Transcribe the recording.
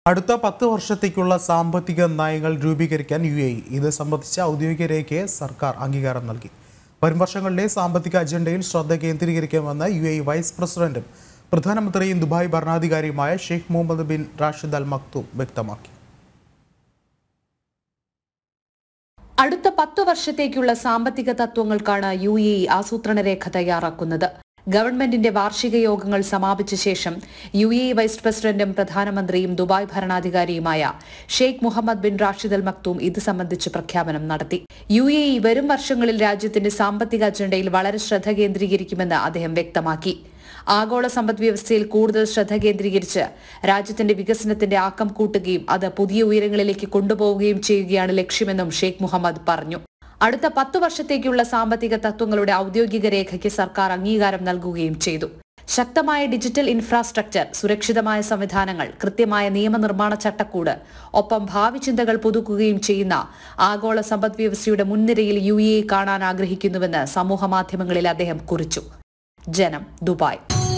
അടുത്ത പത്ത് വർഷത്തേക്കുള്ള സാമ്പത്തിക നയങ്ങൾ രൂപീകരിക്കാൻ യു എ ഇത് സംബന്ധിച്ച ഔദ്യോഗിക രേഖയെ സർക്കാർ അംഗീകാരം നൽകി വരും വർഷങ്ങളിലെ സാമ്പത്തിക അജണ്ടയിൽ ശ്രദ്ധ കേന്ദ്രീകരിക്കുമെന്ന് യു എ വൈസ് പ്രസിഡന്റും പ്രധാനമന്ത്രിയും ദുബായ് ഭരണാധികാരിയുമായ Sheikh Mohammed bin Rashid al Maktoum വ്യക്തമാക്കി അടുത്ത പത്തു വർഷത്തേക്കുള്ള സാമ്പത്തിക തത്വങ്ങൾക്കാണ് യു എ ഇ ആസൂത്രണ രേഖ തയ്യാറാക്കുന്നത് ഗവൺമെന്റിന്റെ വാർഷിക യോഗങ്ങൾ സമാപിച്ച ശേഷം യു എ ഇ വൈസ് പ്രസിഡന്റും പ്രധാനമന്ത്രിയും ദുബായ് ഭരണാധികാരിയുമായ Sheikh Mohammed bin Rashid al Maktoum ഇത് സംബന്ധിച്ച് പ്രഖ്യാപനം നടത്തി യു എ ഇ വരും വർഷങ്ങളിൽ രാജ്യത്തിന്റെ സാമ്പത്തിക അജണ്ടയിൽ വളരെ ശ്രദ്ധ കേന്ദ്രീകരിക്കുമെന്ന് അദ്ദേഹം വ്യക്തമാക്കി ആഗോള സമ്പദ് വ്യവസ്ഥയിൽ കൂടുതൽ ശ്രദ്ധ കേന്ദ്രീകരിച്ച് രാജ്യത്തിന്റെ വികസനത്തിന്റെ ആക്കം കൂട്ടുകയും അത് പുതിയ ഉയരങ്ങളിലേക്ക് കൊണ്ടുപോവുകയും ചെയ്യുകയാണ് ലക്ഷ്യമെന്നും ഷെയ്ഖ് മുഹമ്മദ് പറഞ്ഞു അടുത്ത പത്തു വർഷത്തേക്കുള്ള സാമ്പത്തിക തത്വങ്ങളുടെ ഔദ്യോഗിക രേഖയ്ക്ക് സർക്കാർ അംഗീകാരം നൽകുകയും ചെയ്തു ശക്തമായ ഡിജിറ്റൽ ഇൻഫ്രാസ്ട്രക്ചർ സുരക്ഷിതമായ സംവിധാനങ്ങൾ കൃത്യമായ നിയമനിർമ്മാണ ചട്ടക്കൂട് ഒപ്പം ഭാവി ചിന്തകൾ പുതുക്കുകയും ചെയ്യുന്ന ആഗോള സമ്പദ് വ്യവസ്ഥയുടെ മുൻനിരയിൽ യു എ കാണാൻ ആഗ്രഹിക്കുന്നുവെന്ന് സമൂഹമാധ്യമങ്ങളിൽ അദ്ദേഹം കുറിച്ചു ജനം ദുബായ്